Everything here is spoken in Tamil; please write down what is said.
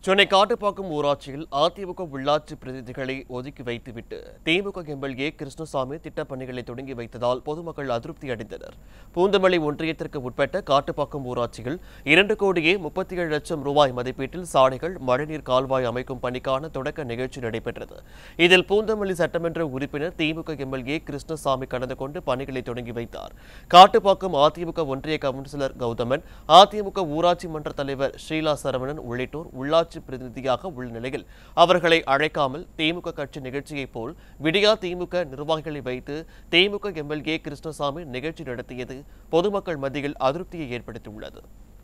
சென்னை காட்டுப்பாக்கம் ஊராட்சியில் அதிமுக உள்ளாட்சி பிரதிநிதிகளை ஒதுக்கி வைத்துவிட்டு திமுக எம்எல்ஏ கிருஷ்ணசாமி திட்டப் பணிகளை தொடங்கி வைத்ததால் பொதுமக்கள் அதிருப்தி அடைந்தனர் பூந்தமல்லி ஒன்றியத்திற்கு உட்பட்ட காட்டுப்பாக்கம் ஊராட்சியில் இரண்டு கோடியே முப்பத்தி ஏழு லட்சம் ரூபாய் மதிப்பீட்டில் சாலைகள் மழைநீர் கால்வாய் அமைக்கும் பணிக்கான தொடக்க நிகழ்ச்சி நடைபெற்றது இதில் பூந்தமல்லி சட்டமன்ற உறுப்பினர் திமுக எம்எல்ஏ கிருஷ்ணசாமி கலந்து கொண்டு பணிகளை தொடங்கி வைத்தார் காட்டுப்பாக்கம் அதிமுக ஒன்றிய கவுன்சிலர் கௌதமன் அதிமுக ஊராட்சி மன்ற தலைவர் ஷீலா சரவணன் உள்ளிட்டோர் உள்ளாட்சி பிரதிநிதியாக உள்ள நிலையில் அவர்களை அழைக்காமல் திமுக கட்சி நிகழ்ச்சியைப் போல் விடியா திமுக நிர்வாகிகளை வைத்து திமுக எம்எல்ஏ கிருஷ்ணசாமி நிகழ்ச்சி நடத்தியது பொதுமக்கள் மத்தியில் அதிருப்தியை ஏற்படுத்தியுள்ளது